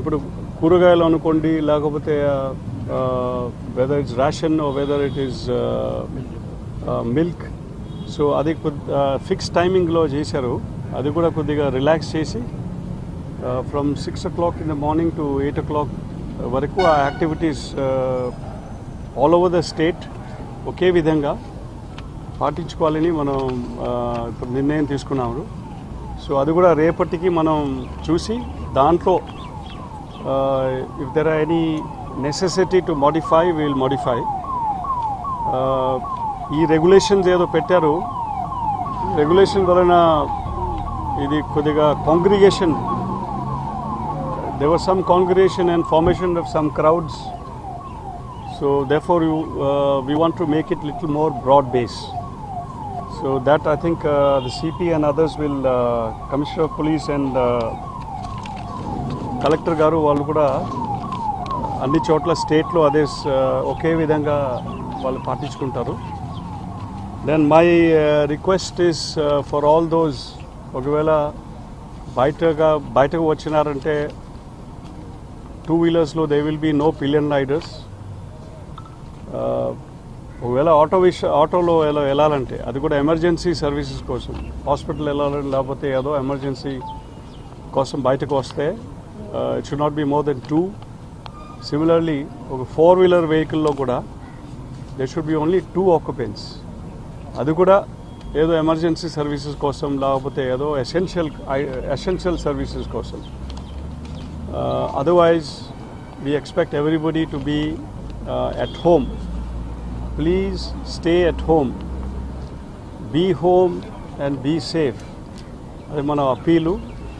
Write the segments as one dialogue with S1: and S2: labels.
S1: ఇప్పుడు కూరగాయలు అనుకోండి లేకపోతే whether it's ration whether it is milk so అది ఫిక్స్ టైమింగ్లో చేశారు అది కూడా కొద్దిగా రిలాక్స్ చేసి from six o'clock in the morning to eight o'clock వరకు ఆ activities all over the state ఒకే విధంగా పాటించుకోవాలని మనం ఆ, ఇప్పుడు నిర్ణయం తీసుకున్నాము సో అది కూడా రేపటికి మనం చూసి దాంట్లో if there are any necessity to modify will modify ఈ రెగ్యులేషన్స్ ఏదో పెట్టారు రెగ్యులేషన్ వలన ఇది కొద్దిగా congregation there was some congregation and formation of some crowds so therefore you, uh, we want to make it little more broad base so that i think uh, the cp and others will uh, commissioner of police and uh, collector గారు వాళ్ళు కూడా అన్ని చోట్ల స్టేట్లో అదే స- ఒకే విధంగా వాళ్ళు పాటించుకుంటారు then my request is for all those ఒకవేళ బయటగా బయటకు వచ్చినారంటే టూ వీలర్స్లో they will be no pillion riders ఒకవేళ ఆటో విష ఆటోలో ఎలా వెళ్ళాలంటే అది కూడా ఎమర్జెన్సీ సర్వీసెస్ కోసం హాస్పిటల్ వెళ్ళాలని లేకపోతే ఏదో ఎమర్జెన్సీ కోసం బయటకు వస్తే it should not be more than two similarly ఒక ఫోర్ వీలర్ వెహికల్లో కూడా they should be only two occupants అది కూడా ఏదో ఎమర్జెన్సీ సర్వీసెస్ కోసం లేకపోతే ఏదో ఎసెన్షియల్ ఎసెన్షియల్ సర్వీసెస్ కోసం Uh, otherwise, we expect everybody to be uh, at home. Please stay at home. Be home and be safe. అది మన appeal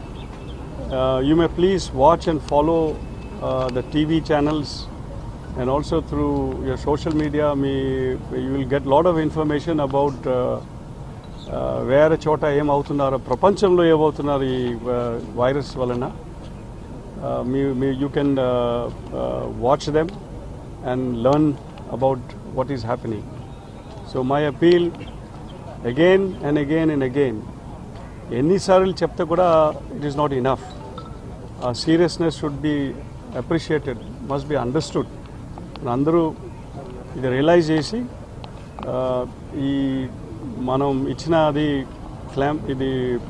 S1: you may please watch and follow the TV channels and also through your social media మీ you will get lot of information about వేరే చోట ఏమవుతున్నారో ప్రపంచంలో ఏమవుతున్నారు ఈ virus వలన uh, me, me, you can uh, uh, watch them and learn about what is happening. So my appeal again and again and again, ఎన్నిసార్లు చెప్తే కూడా it is not enough ఆ seriousness should be appreciated must be understood అందరూ ఇది realise చేసి ఆ, ఈ మనం ఇచ్చిన అది క్లాంప్ ఇది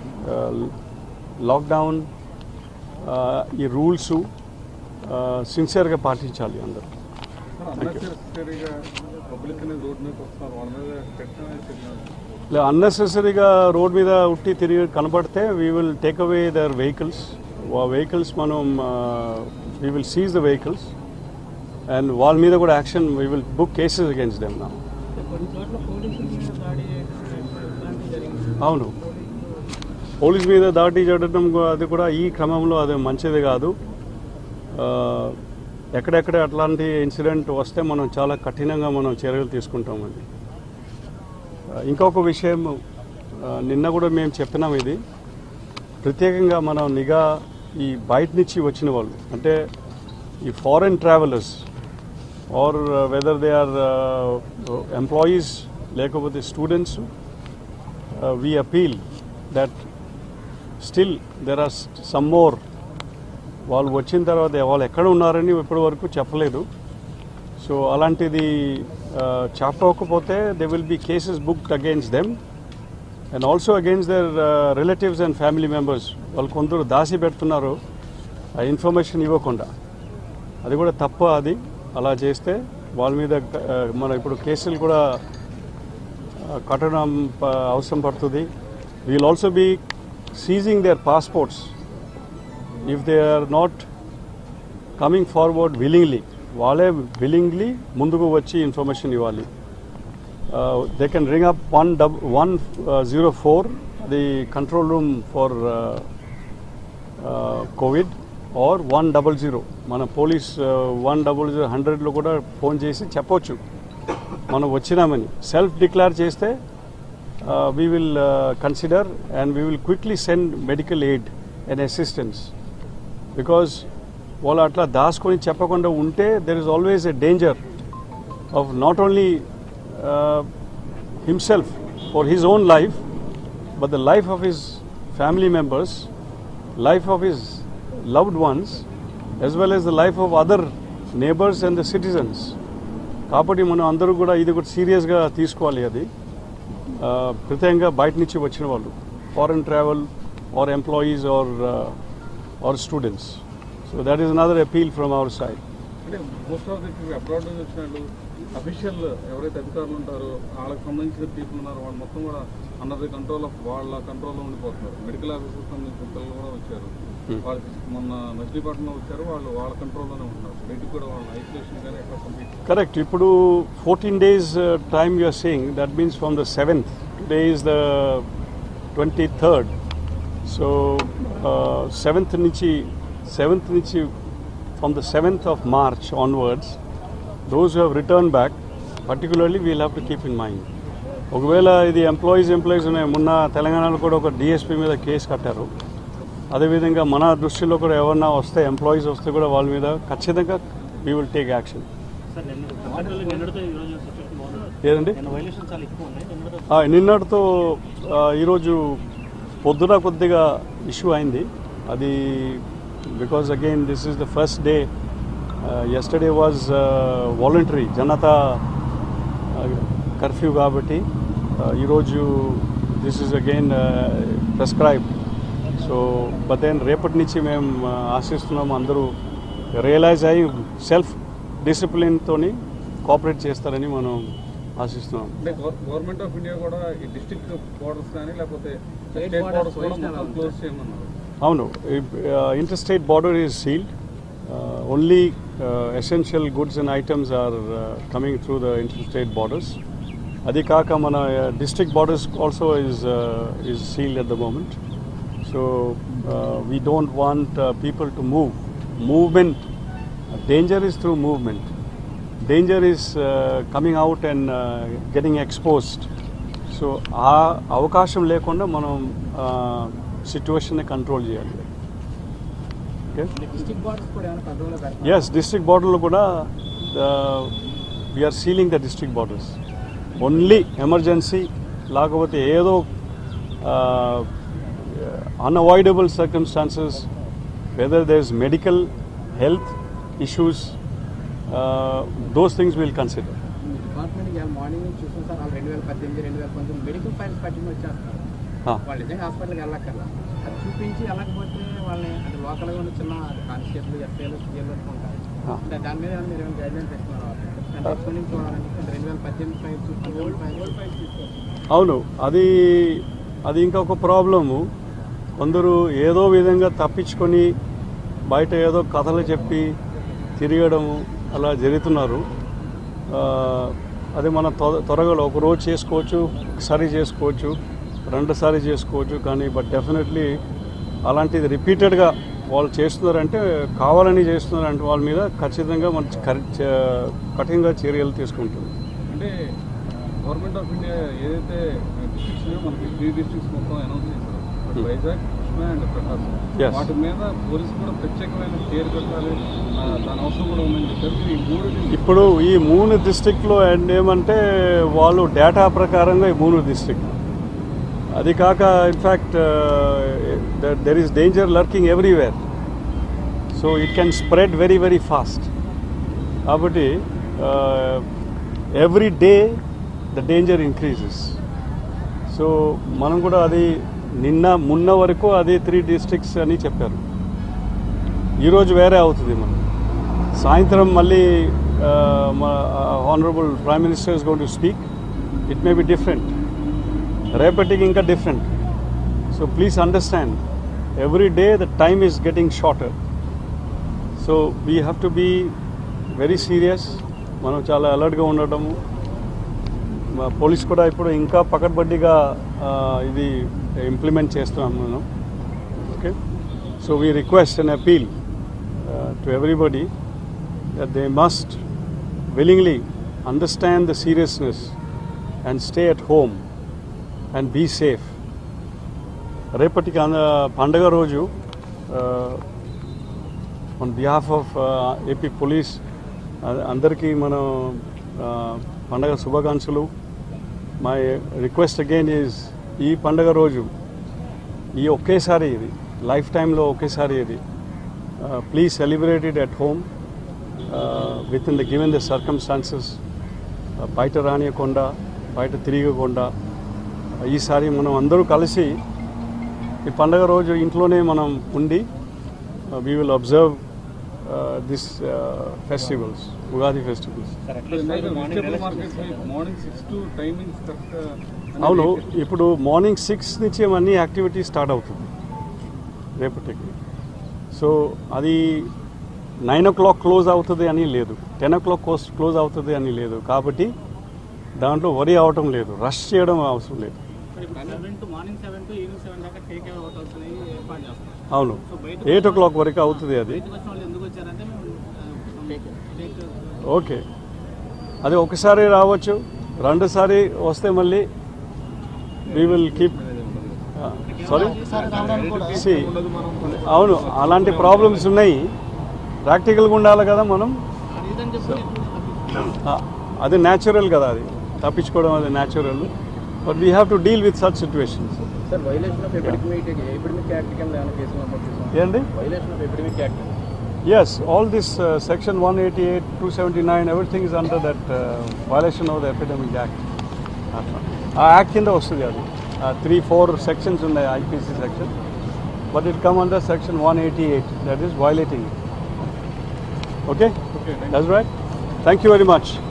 S1: లాక్డౌన్ ఆ, ఈ రూల్స్ సిన్సియర్గా పాటించాలి అందరూ
S2: అన్నెసరీగా పబ్లిక్ అనేది రోడ్ మీద వస్తున్నారు వాళ్ళ మీద పెట్టిన చర్యలు
S1: ఇలా అన్నెసెసరీగా రోడ్ మీద ఉట్టి తిరిగి కనబడితే we will take away their vehicles ఆ వెహికల్స్ మనం we will seize the vehicles and వాళ్ళ మీద కూడా action we will book cases against them నా
S3: కొన్ని చోట్ల పోలీసుల మీద దాడి చేసిన ఇలాంటివి జరిగింది
S1: అవును పోలీస్ మీద దాడి చేయడం గు- అది కూడా ఈ క్రమంలో అది మంచిది కాదు ఆ, ఎక్కడెక్కడ అట్లాంటి ఇన్సిడెంట్ వస్తే మనం చాలా కఠినంగా మనం చర్యలు తీసుకుంటామండి ఆ, ఇంకొక విషయం ఆ, నిన్న కూడా మేము చెప్పినాం ఇది ప్రత్యేకంగా మనం నిఘా ఈ బయట నుంచి వచ్చిన వాళ్ళు అంటే ఈ foreign travellers or whether they are employees లేకపోతే students we appeal that still there are some more వాళ్ళు వచ్చిన తర్వాత వాళ్ళు ఎక్కడ ఉన్నారని ఇప్పటి వరకు చెప్పలేదు సో అలాంటిది ఆ, చెప్పకపోతే they will be cases booked against them and also against their relatives and family members వాళ్ళు కొందరు దాసి పెడుతున్నారు ఆ ఇన్ఫర్మేషన్ ఇవ్వకుండా అది కూడా తప్ప అది అలా చేస్తే వాళ్ళ మీద ఆ, మన ఇప్పుడు కేసులు కూడా ఆ, కట్టడం ప- అవసరం పడుతుంది we'll also be seizing their passports if they are not coming forward willingly వాళ్ళే విల్లింగ్లీ ముందుకు వచ్చి ఇన్ఫర్మేషన్ ఇవ్వాలి they can ring up one double one zero four the control room for COVID or one double zero మన police one double zero హండ్రెడ్లో కూడా phone చేసి చెప్పొచ్చు మనం వచ్చినామని సెల్ఫ్ డిక్లేర్ చేస్తే we will consider and we will quickly send medical aid and assistance because వాళ్ళు అట్లా దాచుకొని చెప్పకుండా ఉంటే there is always a danger of not only himself for his own life but the life of his family members, life of his loved ones as well as the life of other neighbors and the citizens. కాబట్టి మనం అందరూ కూడా ఇది కూడా సీరియస్గా తీసుకోవాలి అది ఆ, ప్రత్యేకంగా బయట నుంచి వచ్చిన వాళ్ళు foreign travel or employees or or students so that is another appeal from our side
S2: అంటే మోస్ట్ ఆఫ్ ది అబ్రాడ్ నుంచి వచ్చిన వాళ్ళు అఫీషియల్ ఎవరైతే అధికారులు ఉంటారో వాళ్ళకి సంబంధించిన పీపుల్ ఉన్నారో వాళ్ళు మొత్తం కూడా అండర్ ది కంట్రోల్ ఆఫ్ వాళ్ళ కంట్రోల్లో ఉండిపోతున్నారు మెడికల్ ఆఫీసర్ సంబంధించిన పిల్లలు కూడా వచ్చారు
S1: Hmm.
S2: వాళ్ళకి మొన్న మచిలీపట్నం వచ్చారు వాళ్ళు వాళ్ళ కంట్రోల్లోనే ఉన్నారు బయటికి కూడా వాళ్ళ ఐసోలేషన్ కానీ ఎక్కడ కంప్లీట్
S1: కరెక్ట్ ఇప్పుడు fourteen days time you're saying that means from the seventh today is the twenty third so seventh నుంచి సెవెంత్ నుంచి from the seventh of March onwards those have return back particularly we'll have to keep in mind ఒకవేళ ఇది employees employees ఉన్నాయి మొన్న తెలంగాణలో కూడా ఒక DSP మీద కేసు కట్టారు అదేవిధంగా మన దృష్టిలో కూడా ఎవరన్నా వస్తే ఎంప్లాయీస్ వస్తే కూడా వాళ్ళ మీద ఖచ్చితంగా we will take action
S4: sir నిన్న హాస్పిటల్ నిన్నటితో ఈ రోజు సిచ్యువేషన్ బాగుంది
S1: ఏదండి
S4: నిన్న వైలేషన్ చాలా ఎక్కువ ఉన్నాయి నిన్నటితో
S1: ఆ, నిన్నటితో ఆ, ఈరోజు పొద్దున కొద్దిగా ఇష్యూ అయింది అది because again this is the first day yesterday was voluntary Janata curfew కాబట్టి ఆ, ఈరోజు this is again prescribe so but then రేపటి నుంచి మేము ఆ, ఆశిస్తున్నాం అందరూ రియలైజ్ అయ్యి సెల్ఫ్ డిసిప్లిన్తోని కోఆపరేట్ చేస్తారని మనం ఆశిస్తున్నాం
S2: అంటే గవర్నమెంట్ ఆఫ్ ఇండియా కూడా ఈ డిస్ట్రిక్ట్ బోర్డర్స్ కానీ లేకపోతే
S3: State
S2: స్టేట్
S3: borders
S2: బోర్డర్స్ కూడా
S3: వైష్ణవ
S2: మొత్తం
S3: ఉంది.
S2: క్లోజ్ చేయమన్నారు
S1: అవును inter state border is sealed only essential goods and items are coming through the inter state borders అది కాక మన district borders also is is sealed at the moment so we don't want people to move movement danger is through movement danger is coming out and getting exposed so ఆ అవకాశం లేకుండా మనం సిచ్యువేషన్ని control చేయాలి okay
S3: district borders కూడా ఏమైనా కంట్రోల్లో పెడతారు
S1: ఎస్ డిస్ట్రిక్ట్ బార్డర్లో కూడా we're sealing the district borders only emergency లేకపోతే ఏదో unavoidable circumstances whether there is medical health issues those things will consider
S3: department ఇవాళ మార్నింగ్ నుంచి చూసాం సార్ వాళ్ళు రెండు వేల పద్దెనిమిది రెండు వేల పంతొమ్మిది మెడికల్ ఫైల్స్ పట్టుకుని వచ్చేస్తారు వాళ్ళు నిజంగా హాస్పిటల్కి వెళ్ళక్కర్లా అది చూపించి వెళ్ళకపోతే వాళ్ళని అంటే లోకల్గా ఉన్న చిన్న కానిస్టేబుల్ ఎస్ఐలు సీఎల్ ఉంటారు
S1: Ah.
S3: అంటే దాని మీద ఏమైనా మీరు ఏమైనా గైడ్లైన్స్ ఇస్తున్నారు అంటే ఎప్పటి నుంచి చూడాలని అంటే రెండు వేల పద్దెనిమిది ఫైల్స్ పంతొమ్మిది ఫైల్స్
S1: అవును అది అది ఇంకొక ప్రాబ్లము కొందరు ఏదో విధంగా తప్పించుకొని బయట ఏదో కథలు చెప్పి తిరగడము అలా జరుగుతున్నారు ఆ, అది మనం త్వ- త్వరగా ఒక రోజు చేసుకోవచ్చు ఒకసారి చేసుకోవచ్చు రెండుసారి చేసుకోవచ్చు కానీ బట్ డెఫినెట్లీ అలాంటిది రిపీటెడ్గా వాళ్ళు చేస్తున్నారంటే కావాలని చేస్తున్నారంటే వాళ్ళ మీద ఖచ్చితంగా మన కరి- చ- కఠినంగా చర్యలు తీసుకుంటుంది
S2: అంటే గవర్నమెంట్ ఆఫ్ ఇండియా ఏదైతే డిస్ట్రిక్ట్స్ మనకి త్రీ డిస్ట్రిక్ట్స్ మొత్తం అనౌన్స్ చేశారు but
S1: Hmm.
S2: Vizag Krishna and Prakasam
S1: Yes.
S2: వాటి మీద పోలీసు కూడా ప్రత్యేకమైన కేర్ పెట్టాలి ఆ, దాని అవసరం కూడా ఉందని చెప్పారు ఈ మూడు
S1: ఇప్పుడు ఈ మూడు డిస్ట్రిక్ట్లో అండ్ ఏమంటే వాళ్ళు డేటా ప్రకారంగా ఈ మూడు డిస్ట్రిక్ట్ అది కాక in fact there is danger lurking everywhere so it can spread very very fast కాబట్టి every day the danger increases so మనం కూడా అది నిన్న మొన్న వరకు అది త్రీ డిస్ట్రిక్ట్స్ అని చెప్పారు ఈరోజు వేరే అవుతుంది మనం సాయంత్రం మళ్ళీ honourable prime minister is gone to speak it may be different రేపటికి ఇంకా different so please understand every day the time is getting shorter so we have to be very serious మనం చాలా అలర్ట్గా ఉండటము మా పోలీస్ కూడా ఇప్పుడు ఇంకా పకడ్బందీగా ఆ, ఇది ఇంప్లిమెంట్ చేస్తున్నాం మనం okay so we request and appeal to everybody that they must willingly understand the seriousness and stay at home and be safe. రేపటికి అంద పండగ రోజు on behalf of AP police అందరికీ మనం uh, పండగ శుభాకాంక్షలు మై రిక్వెస్ట్ అగైన్ ఈజ్ ఈ పండగ రోజు ఈ ఒకేసారి ఇది లైఫ్ టైంలో ఒకేసారి ఇది uh, please celebrate it at home uh, within the given the circumstances. Uh, బయట రానియకుండా బయట తిరగకుండా ఈసారి మనం అందరూ కలిసి ఈ పండగ రోజు ఇంట్లోనే మనం ఉండి we will observe this festivals Ugadi festivals
S4: sir at least
S2: vegetable markets morning six to timings correct
S1: అవును ఇప్పుడు మార్నింగ్ సిక్స్ నుంచి అన్ని యాక్టివిటీ స్టార్ట్ అవుతుంది రేపటికి సో అది నైన్ ఓ క్లాక్ క్లోజ్ అవుతుంది అని లేదు టెన్ ఓ క్లాక్ క్లోజ్ అవుతుంది అని లేదు కాబట్టి దాంట్లో వరి అవటం లేదు రష్ చేయడం అవసరం లేదు
S4: seven to morning seven to evening seven దాకా టేక్ అవే హోటల్స్ అనేవి ఏర్పాటు చేస్తాం
S1: అవును
S4: సో బయట
S1: ఎయిట్ ఓ క్లాక్ వరకు అవుతుంది అది
S4: బయటకు వచ్చిన వాళ్ళు ఎందుకు వచ్చారంటే మేము టేక్
S1: ఓకే అది ఒకసారి రావచ్చు రెండుసారి వస్తే మళ్ళీ we will keep sorry see అవును అలాంటి ప్రాబ్లమ్స్ ఉన్నాయి ప్రాక్టికల్గా ఉండాలి కదా మనం
S4: రీజన్ చెప్పి
S1: ఆ, అది న్యాచురల్ కదా అది తప్పించుకోవడం అది natural but we have to deal with such situations
S3: sir violation of epidemic epidemic act కింద ఏమైనా కేసులు నమోదు చేశాం
S1: ఏంటి
S3: violation of epidemic act
S1: Yes, all this uh, section 188, 279, everything is under that uh, violation of the Epidemic Act. ఆ act కింద వస్తుంది అది త్రీ ఫోర్ సెక్షన్స్ ఉన్నాయి IPC section but it come under section one eighty eight that is violating okay that's right thank you very much